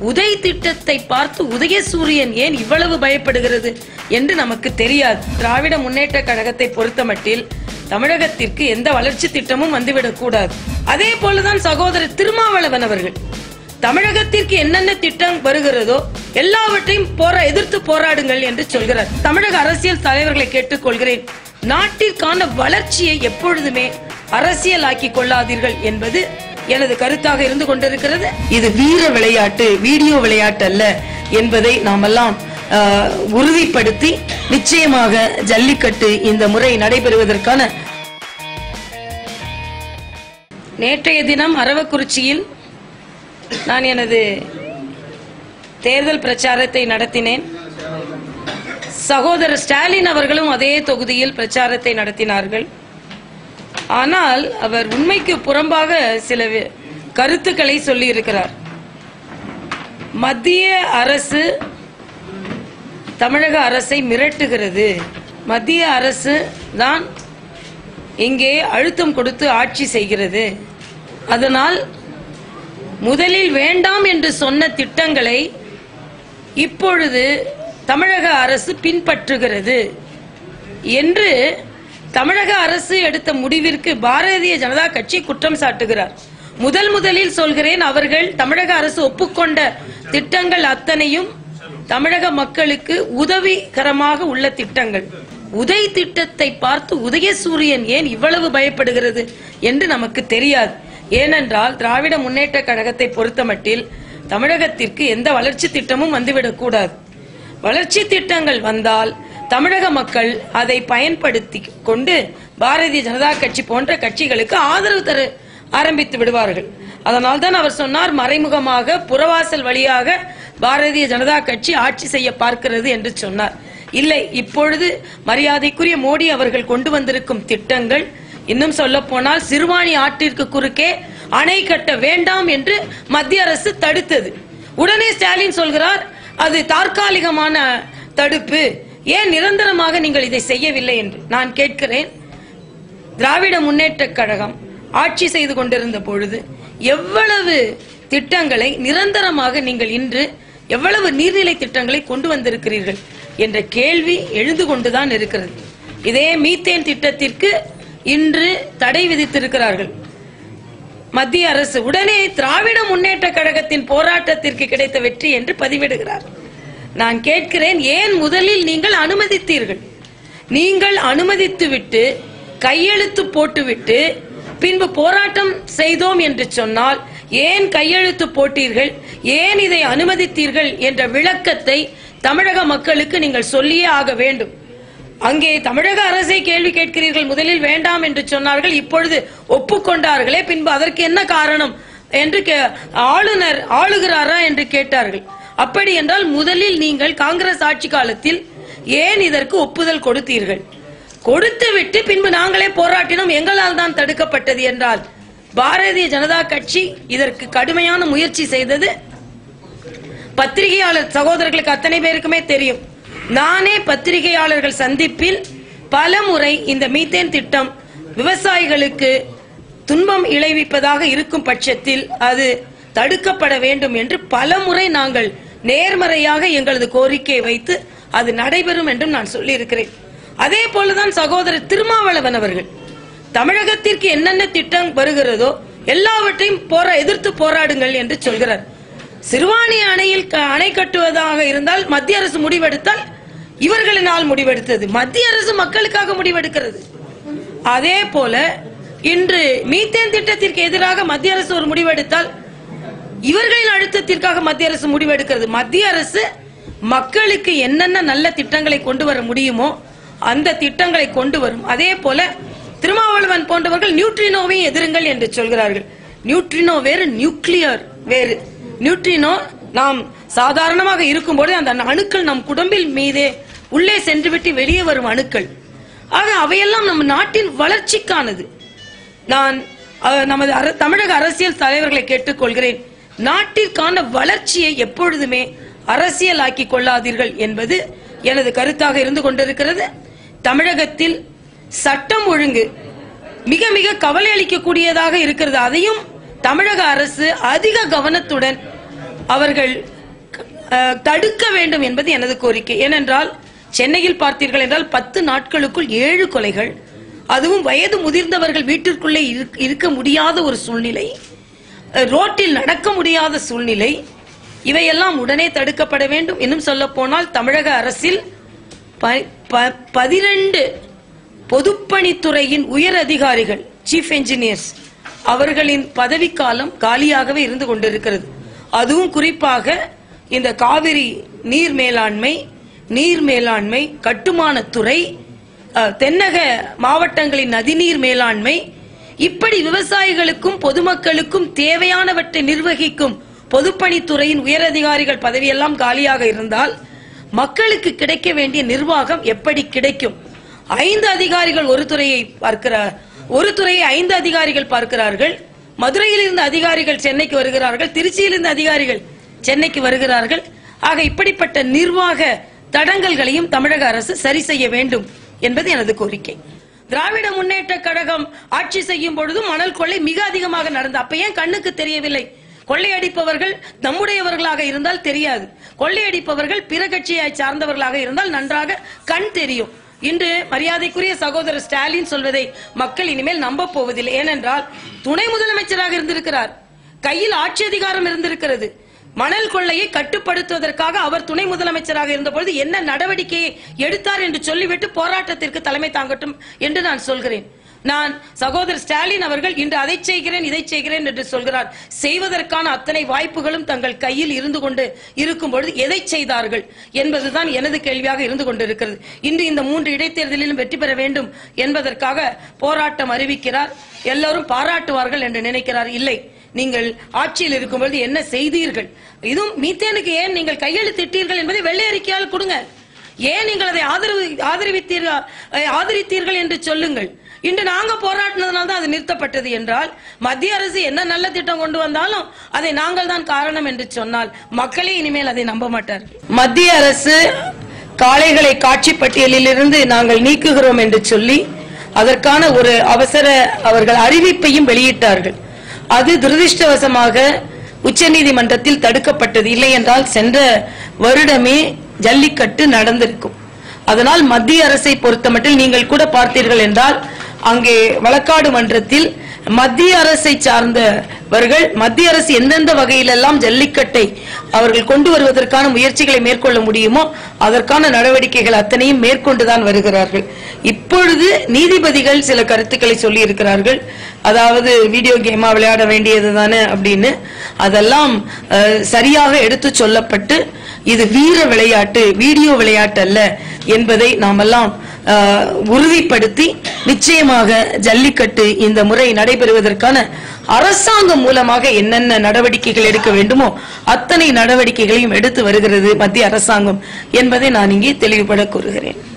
உதய் திட்டத்தை பார்த்து உதயசூரியன் ஏன் இவ்வளவு பயப்படுகிறது என்று நமக்கு தெரியாது திராவிட முன்னேற்ற கழகத்தை பொறுத்தமட்டில் தமிழகத்திற்கு எந்த வளர்ச்சி திட்டமும் வந்துவிடக் கூடாது அதே போலதான் சகோதரர் திருமாவளவன் அவர்கள் தமிழகத்திற்கு என்னென்ன திட்டம் வருகிறதோ எல்லாவற்றையும் போரா எதிர்த்து போராடுங்கள் என்று சொல்கிறார் தமிழக அரசியல் தலைவர்களை கேட்டுக்கொள்கிறேன் நாட்டிற்கான வளர்ச்சியை எப்பொழுதுமே அரசியலாக்கி கொள்ளாதீர்கள் என்பது எனது கருத்தாக இருந்து கொண்டிருக்கிறது இது வீர விளையாட்டு வீடியோ விளையாட்டு அல்ல என்பதை நாமெல்லாம் ஆஹ், உறுதிப்படுத்தி நிச்சயமாக ஜல்லிக்கட்டு இந்த முறை நடைபெறுவதற்கான நேற்றைய தினம் அரவக்குறிச்சியில் நான் எனது தேர்தல் பிரச்சாரத்தை நடத்தினேன் சகோதரர் ஸ்டாலின் அவர்களும் அதே தொகுதியில் பிரச்சாரத்தை நடத்தினார்கள் ஆனால் அவர் உண்மைக்கு புறம்பாக சில வி- கருத்துக்களை சொல்லியிருக்கிறார் மத்திய அரசு தமிழக அரசை மிரட்டுகிறது மத்திய அரசு தான் இங்கே அழுத்தம் கொடுத்து ஆட்சி செய்கிறது அதனால் முதலில் வேண்டாம் என்று சொன்ன திட்டங்களை இப்பொழுது தமிழக அரசு பின்பற்றுகிறது என்று தமிழக அரசு எடுத்த முடிவிற்கு பாரதிய ஜனதா கட்சி குற்றம் சாட்டுகிறார் முதல் முதலில் சொல்கிறேன் அவர்கள் தமிழக அரசு ஒப்புக்கொண்ட திட்டங்கள் அத்தனையும் தமிழக மக்களுக்கு உதவிகரமாக உள்ள திட்டங்கள் உதய் திட்டத்தை பார்த்து உதயசூரியன் ஏன் இவ்வளவு பயப்படுகிறது என்று நமக்கு தெரியாது ஏனென்றால் திராவிட முன்னேற்ற கழகத்தை பொறுத்தமட்டில் தமிழகத்திற்கு எந்த வளர்ச்சி திட்டமும் வந்துவிடக் கூடாது வளர்ச்சி திட்டங்கள் வந்தால் தமிழக மக்கள் அதை பயன்படுத்தி கொண்டு பாரதிய ஜனதா கட்சி போன்ற கட்சிகளுக்கு ஆதரவு தர ஆரம்பித்து விடுவார்கள் அதனால் தான் அவர் சொன்னார் மறைமுகமாக புறவாசல் வழியாக பாரதிய ஜனதா கட்சி ஆட்சி செய்ய பார்க்கிறது என்று சொன்னார் இல்லை இப்பொழுது மரியாதைக்குரிய மோடி அவர்கள் கொண்டு வந்திருக்கும் திட்டங்கள் இன்னும் சொல்ல போனால் சிறுவாணி ஆற்றிற்கு குறுக்கே அணை கட்ட வேண்டாம் என்று மத்திய அரசு தடுத்தது உடனே ஸ்டாலின் சொல்கிறார் அது தற்காலிகமான தடுப்பு ஏன் நிரந்தரமாக நீங்கள் இதை செய்யவில்லை என்று நான் கேட்கிறேன் திராவிட முன்னேற்ற கழகம் ஆட்சி செய்து கொண்டிருந்த பொழுது எவ்வளவு திட்டங்களை நிரந்தரமாக நீங்கள் இன்று எவ்வளவு நீர்நிலை திட்டங்களை கொண்டு வந்திருக்கிறீர்கள் என்ற கேள்வி எழுந்து கொண்டுதான் இருக்கிறது இதே மீத்தேன் திட்டத்திற்கு இன்று தடை விதித்திருக்கிறார்கள் மத்திய அரசு உடனே திராவிட முன்னேற்ற கழகத்தின் போராட்டத்திற்கு கிடைத்த வெற்றி என்று பதிவிடுகிறார் நான் கேட்கிறேன் ஏன் முதலில் நீங்கள் அனுமதித்தீர்கள் நீங்கள் அனுமதித்துவிட்டு கையெழுத்து போட்டுவிட்டு பின்பு போராட்டம் செய்தோம் என்று சொன்னால் ஏன் கையெழுத்து போட்டீர்கள் ஏன் இதை அனுமதித்தீர்கள் என்ற விளக்கத்தை தமிழக மக்களுக்கு நீங்கள் சொல்லியே ஆக வேண்டும் அங்கே தமிழக அரசை கேள்வி கேட்கிறீர்கள் முதலில் வேண்டாம் என்று சொன்னார்கள் இப்பொழுது ஒப்புக்கொண்டார்களே பின்பு அதற்கு என்ன காரணம் என்று கே- ஆளுநர் ஆளுகிறாரா என்று கேட்டார்கள் அப்படி என்றால் முதலில் நீங்கள் காங்கிரஸ் ஆட்சி காலத்தில் ஏன் இதற்கு ஒப்புதல் கொடுத்தீர்கள் கொடுத்துவிட்டு பின்பு நாங்களே போராட்டினோம் எங்களால் தான் தடுக்கப்பட்டது என்றால் பாரதிய ஜனதா கட்சி இதற்கு கடுமையான முயற்சி செய்தது பத்திரிகையாளர் சகோதரர்களுக்கு அத்தனை பேருக்குமே தெரியும் நானே பத்திரிகையாளர்கள் சந்திப்பில் பல முறை இந்த மீத்தேன் திட்டம் விவசாயிகளுக்கு துன்பம் இளைவிப்பதாக இருக்கும் பட்சத்தில் அது தடுக்கப்பட வேண்டும் என்று பல முறை நாங்கள் நேர்மறையாக எங்களது கோரிக்கை வைத்து அது நடைபெறும் என்றும் நான் சொல்லியிருக்கிறேன் அதே போலதான் சகோதரர் திருமாவளவன் அவர்கள் தமிழகத்திற்கு என்னென்ன திட்டம் வருகிறதோ எல்லாவற்றையும் போரா எதிர்த்து போராடுங்கள் என்று சொல்கிறார் சிறுவாணி அணையில் க- அணை கட்டுவதாக இருந்தால் மத்திய அரசு முடிவெடுத்தால் இவர்களினால் முடிவெடுத்தது மத்திய அரசு மக்களுக்காக முடிவெடுக்கிறது அதே போல இன்று மீத்தேன் திட்டத்திற்கு எதிராக மத்திய அரசு ஒரு முடிவெடுத்தால் இவர்களின் அழுத்தத்திற்காக மத்திய அரசு முடிவெடுக்கிறது மத்திய அரசு மக்களுக்கு என்னென்ன நல்ல திட்டங்களை கொண்டு வர முடியுமோ அந்த திட்டங்களை கொண்டு வரும் அதே போல திருமாவளவன் போன்றவர்கள் நியூட்ரினோவை எதிருங்கள் என்று சொல்கிறார்கள் நியூட்ரினோ வேறு நியூக்ளியர் வேறு நியூட்ரினோ நாம் சாதாரணமாக இருக்கும்போது அந்த அணுக்கள் நம் குடம்பில் மீதே உள்ளே சென்றுவிட்டு வெளியே வரும் அணுக்கள் ஆக அவையெல்லாம் நம் நாட்டின் வளர்ச்சிக்கானது நான் அஹ், நமது அர- தமிழக அரசியல் தலைவர்களை கேட்டுக்கொள்கிறேன் நாட்டிற்கான வளர்ச்சியை எப்பொழுதுமே அரசியலாக்கி கொள்ளாதீர்கள் என்பது எனது கருத்தாக இருந்து கொண்டிருக்கிறது தமிழகத்தில் சட்டம் ஒழுங்கு மிக மிக கவலை அளிக்கக்கூடியதாக இருக்கிறது அதையும் தமிழக அரசு அதிக கவனத்துடன் அவர்கள் அஹ், தடுக்க வேண்டும் என்பது எனது கோரிக்கை ஏனென்றால் சென்னையில் பார்த்தீர்கள் என்றால் பத்து நாட்களுக்குள் ஏழு கொலைகள் அதுவும் வயது முதிர்ந்தவர்கள் வீட்டிற்குள்ளே இருக்க- இருக்க முடியாத ஒரு சூழ்நிலை அஹ், ரோட்டில் நடக்க முடியாத சூழ்நிலை இவையெல்லாம் உடனே தடுக்கப்பட வேண்டும் இன்னும் சொல்ல போனால் தமிழக அரசில் ப- ப- பதினெண்டு பொதுப்பணித்துறையின் உயர் அதிகாரிகள் சீஃப் என்ஜினியர்ஸ் அவர்களின் பதவிக்காலம் காலியாகவே இருந்து கொண்டிருக்கிறது அதுவும் குறிப்பாக இந்த காவிரி நீர் மேலாண்மை நீர் மேலாண்மை கட்டுமானத்துறை அஹ், தென்னக மாவட்டங்களின் நதிநீர் மேலாண்மை இப்படி விவசாயிகளுக்கும் பொதுமக்களுக்கும் தேவையானவற்றை நிர்வகிக்கும் பொதுப்பணித்துறையின் உயரதிகாரிகள் பதவியெல்லாம் காலியாக இருந்தால் மக்களுக்கு கிடைக்க வேண்டிய நிர்வாகம் எப்படி கிடைக்கும் ஐந்து அதிகாரிகள் ஒரு துறையை பார்க்கிறார் ஒரு துறையை ஐந்து அதிகாரிகள் பார்க்கிறார்கள் மதுரையில் இருந்து அதிகாரிகள் சென்னைக்கு வருகிறார்கள் திருச்சியில் இருந்து அதிகாரிகள் சென்னைக்கு வருகிறார்கள் ஆக இப்படிப்பட்ட நிர்வாக தடங்கல்களையும் தமிழக அரசு சரி செய்ய வேண்டும் என்பது எனது கோரிக்கை திராவிட முன்னேற்ற கழகம் ஆட்சி செய்யும் பொழுது மணல் கொள்ளை மிக அதிகமாக நடந்தது அப்ப ஏன் கண்ணுக்கு தெரியவில்லை கொள்ளையடிப்பவர்கள் நம்முடையவர்களாக இருந்தால் தெரியாது கொள்ளையடிப்பவர்கள் பிற கட்சியை சார்ந்தவர்களாக இருந்தால் நன்றாக கண் தெரியும் இன்று மரியாதைக்குரிய சகோதரர் ஸ்டாலின் சொல்வதை மக்கள் இனிமேல் நம்ப போவதில்லை ஏனென்றால் துணை முதலமைச்சராக இருந்திருக்கிறார் கையில் ஆட்சி அதிகாரம் இருந்திருக்கிறது மணல் கொள்ளையை கட்டுப்படுத்துவதற்காக அவர் துணை முதலமைச்சராக இருந்தபொழுது என்ன நடவடிக்கையை எடுத்தார் என்று சொல்லிவிட்டு போராட்டத்திற்கு தலைமை தாங்கட்டும் என்று நான் சொல்கிறேன் நான் சகோதரர் ஸ்டாலின் அவர்கள் இன்று அதை செய்கிறேன் இதை செய்கிறேன் என்று சொல்கிறார் செய்வதற்கான அத்தனை வாய்ப்புகளும் தங்கள் கையில் இருந்து கொண்டு இருக்கும் பொழுது எதை செய்தார்கள் என்பதுதான் எனது கேள்வியாக இருந்து கொண்டிருக்கிறது இன்று இந்த மூன்று இடைத்தேர்தலிலும் வெற்றி பெற வேண்டும் என்பதற்காக போராட்டம் அறிவிக்கிறார் எல்லோரும் பாராட்டுவார்கள் என்று நினைக்கிறார் இல்லை நீங்கள் ஆட்சியில் இருக்கும் பொழுது என்ன செய்தீர்கள் இதுவும் மீத்தேனுக்கு ஏன் நீங்கள் கையெழுத்திட்டீர்கள் என்பதை வெள்ளை அறிக்கையால் கொடுங்க ஏன் நீங்கள் அதை ஆதரவு ஆதரவித்தீர்கள் அஹ், ஆதரித்தீர்கள் என்று சொல்லுங்கள் இன்று நாங்க போராடினதுனால தான் அது நிறுத்தப்பட்டது என்றால் மத்திய அரசு என்ன நல்ல திட்டம் கொண்டு வந்தாலும் அதை நாங்கள் தான் காரணம் என்று சொன்னால் மக்களே இனிமேல் அதை நம்ப மாட்டார்கள் மத்திய அரசு காளைகளை காட்சி பட்டியலிலிருந்து நாங்கள் நீக்குகிறோம் என்று சொல்லி அதற்கான ஒரு அவசர அவர்கள் அறிவிப்பையும் வெளியிட்டார்கள் அது துரதிருஷ்டவசமாக உச்சநீதிமன்றத்தில் தடுக்கப்பட்டது இல்லை என்றால் சென்ற வருடமே ஜல்லிக்கட்டு நடந்திருக்கும் அதனால் மத்திய அரசை பொறுத்தமட்டில் நீங்கள் கூட பார்த்தீர்கள் என்றால் அங்கே வழக்காடு மன்றத்தில் மத்திய அரசை சார்ந்தவர்கள் மத்திய அரசு எந்தெந்த வகையிலெல்லாம் ஜல்லிக்கட்டை அவர்கள் கொண்டு வருவதற்கான முயற்சிகளை மேற்கொள்ள முடியுமோ அதற்கான நடவடிக்கைகள் அத்தனையும் மேற்கொண்டுதான் வருகிறார்கள் இப்பொழுது நீதிபதிகள் சில கருத்துக்களை சொல்லி இருக்கிறார்கள் அதாவது வீடியோ கேமா விளையாட வேண்டியது தானே அப்படின்னு அதெல்லாம் அஹ், சரியாக எடுத்து சொல்லப்பட்டு இது வீர விளையாட்டு வீடியோ விளையாட்டு அல்ல என்பதை நாமெல்லாம் அஹ், உறுதிப்படுத்தி நிச்சயமாக ஜல்லிக்கட்டு இந்த முறை நடைபெறுவதற்கான அரசாங்கம் மூலமாக என்னென்ன நடவடிக்கைகள் எடுக்க வேண்டுமோ அத்தனை நடவடிக்கைகளையும் எடுத்து வருகிறது மத்திய அரசாங்கம் என்பதை நான் இங்கே தெளிவுபட கூறுகிறேன்